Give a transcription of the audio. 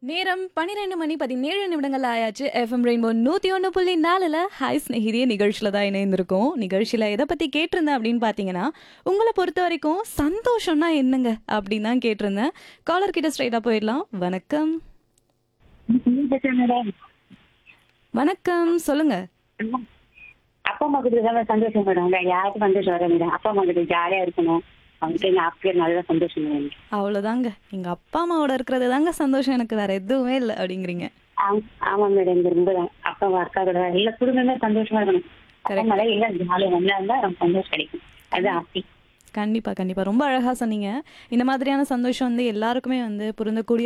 நேரம் பன்னிரெண்டு மணி பதினேழு நிமிடங்கள் ஆயாச்சு எஃப்எம் ரெயின்போ நூற்றி ஒன்று புள்ளி நாலில் ஹாய் ஸ்நேகிதிய நிகழ்ச்சியில் தான் இணைந்திருக்கோம் நிகழ்ச்சியில் எதை பற்றி கேட்டிருந்தேன் அப்படின்னு பார்த்தீங்கன்னா உங்களை பொறுத்த வரைக்கும் சந்தோஷம்னா என்னங்க அப்படின்னு தான் கேட்டிருந்தேன் காலர் கிட்ட ஸ்ட்ரைட்டாக போயிடலாம் வணக்கம் மேடம் வணக்கம் சொல்லுங்க அப்பா அம்மா கிட்ட தான் சந்தோஷம் மேடம் வேற யாருக்கும் சந்தோஷம் வர மேடம் அப்பா அம்மா கிட்ட ஜாலியா இருக்கணும் அவங்களுக்கு எங்க அப்பா நல்ல சந்தோஷம் மேடம் அவ்வளோதாங்க எங்கள் அப்பா அம்மாவோட இருக்கிறது தாங்க சந்தோஷம் எனக்கு வேற எதுவுமே இல்லை அப்படிங்கிறீங்க ஆம்- ஆமா மேடம் இந்த ரொம்ப தான். அப்பா அம்மா அக்கா கூட எல்லா குடும்பமே சந்தோஷமா இருக்கணும் அப்பா அம்மா எல்லாம் ஜாலியா நல்லா இருந்தா ரொம்ப சந்தோஷம் கிடைக்கும் அது ஆசை கண்டிப்பாக கண்டிப்பாக ரொம்ப அழகாக சொன்னீங்க இந்த மாதிரியான சந்தோஷம் வந்து எல்லாருக்குமே வந்து பொருந்தக்கூடிய